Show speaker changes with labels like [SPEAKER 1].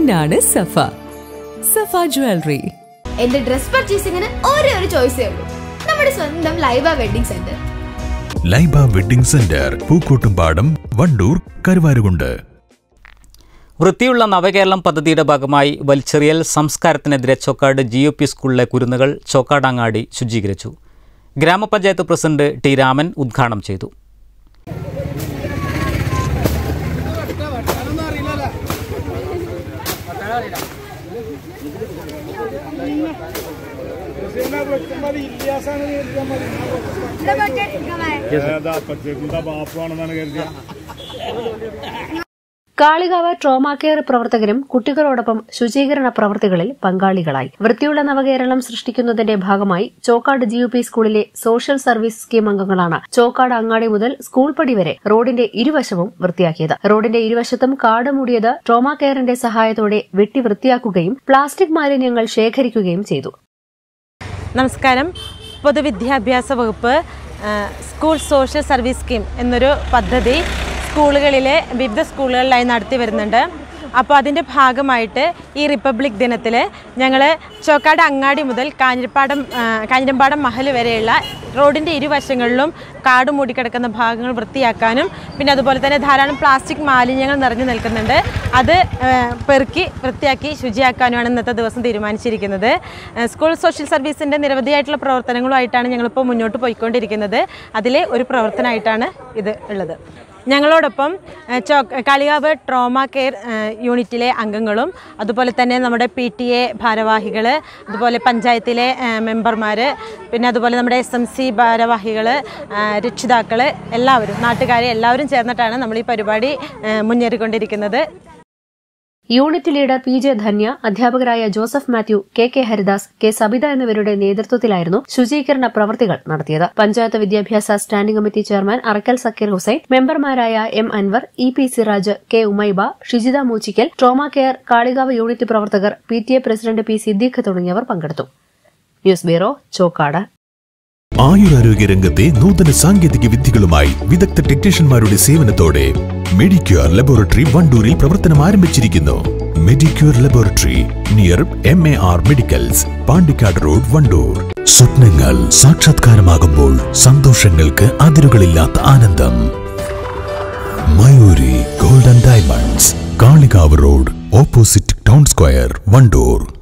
[SPEAKER 1] പൊന്നാണ് സഫ സഫ jewellery
[SPEAKER 2] എന്റെ dress പർച്ചേസിംഗിന് ഒരേ ഒരു ചോയ്സേ ഉള്ളൂ നമ്മുടെ സ്വന്തം Laiba wedding centre
[SPEAKER 3] Laiba wedding centre Pookkottumpadam Wandoor Karuvarakundu
[SPEAKER 4] വൃത്തിയുള്ള നവകേരളം പദ്ധതിയുടെ ഭാഗമായി വലിച്ചെറിയൽ സംസ്കാരത്തിനെതിരെ ചോക്കാട് ജി യു പി സ്കൂളിലെ കുരുന്നുകൾ ചോക്കാടങ്ങാടി ശുചീകരിച്ചു ഗ്രാമപഞ്ചായത്ത് പ്രസിഡന്റ് ടി രാമൻ ഉദ്ഘാടനം ചെയ്തു
[SPEAKER 5] കാളികാവ് ട്രോമാ കെയർ പ്രവർത്തകരും കുട്ടികളോടൊപ്പം ശുചീകരണ പ്രവർത്തികളിൽ പങ്കാളികളായി വൃത്തിയുള്ള നവകേരളം സൃഷ്ടിക്കുന്നതിന്റെ ഭാഗമായി ചോക്കാട് ജി യു പി സ്കൂളിലെ സോഷ്യൽ സർവീസ് സ്കീം അംഗങ്ങളാണ് ചോക്കാട് അങ്ങാടി മുതൽ സ്കൂൾ പടി വരെ റോഡിന്റെ ഇരുവശവും വൃത്തിയാക്കിയത് റോഡിന്റെ ഇരുവശത്തും കാട് മൂടിയത് ട്രോമാ കെയറിന്റെ സഹായത്തോടെ വെട്ടി വൃത്തിയാക്കുകയും പ്ലാസ്റ്റിക് മാലിന്യങ്ങൾ ശേഖരിക്കുകയും ചെയ്തു
[SPEAKER 6] നമസ്കാരം പൊതുവിദ്യാഭ്യാസ വകുപ്പ് ആ, സ്കൂൾ സോഷ്യൽ സർവീസ് സ്കീം എന്നൊരു പദ്ധതി സ്കൂളുകളിലെ വിവിധ സ്കൂളുകളിലായി നടത്തി വരുന്നുണ്ട് അപ്പോൾ അതിൻ്റെ ഭാഗമായിട്ട് ഈ റിപ്പബ്ലിക് ദിനത്തിൽ ഞങ്ങൾ ചോക്കാട് അങ്ങാടി മുതൽ കാഞ്ഞിരപ്പാടം ആ, കാഞ്ഞിരമ്പാടം മഹൽ വരെയുള്ള റോഡിൻ്റെ ഇരുവശങ്ങളിലും കാട് മൂടിക്കിടക്കുന്ന ഭാഗങ്ങൾ വൃത്തിയാക്കാനും പിന്നെ അതുപോലെ തന്നെ ധാരാളം പ്ലാസ്റ്റിക് മാലിന്യങ്ങൾ നിറഞ്ഞു നിൽക്കുന്നുണ്ട് അത് ആ, പെറുക്കി വൃത്തിയാക്കി ശുചിയാക്കാനുമാണ് ഇന്നത്തെ ദിവസം തീരുമാനിച്ചിരിക്കുന്നത് ആ, സ്കൂൾ സോഷ്യൽ സർവീസിൻ്റെ നിരവധിയായിട്ടുള്ള പ്രവർത്തനങ്ങളുമായിട്ടാണ് ഞങ്ങളിപ്പോൾ മുന്നോട്ട് പോയിക്കൊണ്ടിരിക്കുന്നത് അതിലെ ഒരു പ്രവർത്തനമായിട്ടാണ് ഇത് ഉള്ളത് ഞങ്ങളോടൊപ്പം ആ, ചോ കാളികാവ് ട്രോമ കെയർ ആ, യൂണിറ്റിലെ അംഗങ്ങളും അതുപോലെ തന്നെ നമ്മുടെ പി ടി എ ഭാരവാഹികൾ അതുപോലെ പഞ്ചായത്തിലെ മെമ്പർമാർ പിന്നെ അതുപോലെ നമ്മുടെ എസ് എം സി ഭാരവാഹികൾ രക്ഷിതാക്കൾ എല്ലാവരും നാട്ടുകാരെ എല്ലാവരും ചേർന്നിട്ടാണ് നമ്മൾ ഈ പരിപാടി ആ, മുന്നേറിക്കൊണ്ടിരിക്കുന്നത്
[SPEAKER 5] unit leader P J Dhanya അധ്യാപകരായ Joseph Mathew K K Haridas K Sabitha എന്നിവരുടെ നേതൃത്വത്തിലായിരുന്നു ശുചീകരണ പ്രവർത്തികൾ നടത്തിയത് പഞ്ചായത്ത് വിദ്യാഭ്യാസ standing committee chairman Arakkal Sakkeer Hussain മെമ്പർമാരായ M Anwar E P Siraj K Umaiba Shijitha Moochikkal trauma care Kalikavu unit പ്രവർത്തകർ P T A president P Siddique തുടങ്ങിയവർ പങ്കെടുത്തു ന്യൂസ് ബ്യൂറോ ചോക്കാട്
[SPEAKER 3] ആയുരാരോഗ്യ രംഗത്തെ നൂതന സാങ്കേതിക വിദ്യകളുമായി വിദഗ്ധ ടെക്നീഷ്യന്മാരുടെ സേവനത്തോടെ മെഡിക്യൂർ ലബോറട്ടറി വണ്ടൂരിൽ പ്രവർത്തനം ആരംഭിച്ചിരിക്കുന്നു Medicure laboratory near M A R medicals Pandikkad road Wandoor സ്വപ്നങ്ങൾ സാക്ഷാത്കാരമാകുമ്പോൾ സന്തോഷങ്ങൾക്ക് അതിരുകളില്ലാത്ത ആനന്ദം Mayuri golden diamonds Kalikavu road opposite town square Wandoor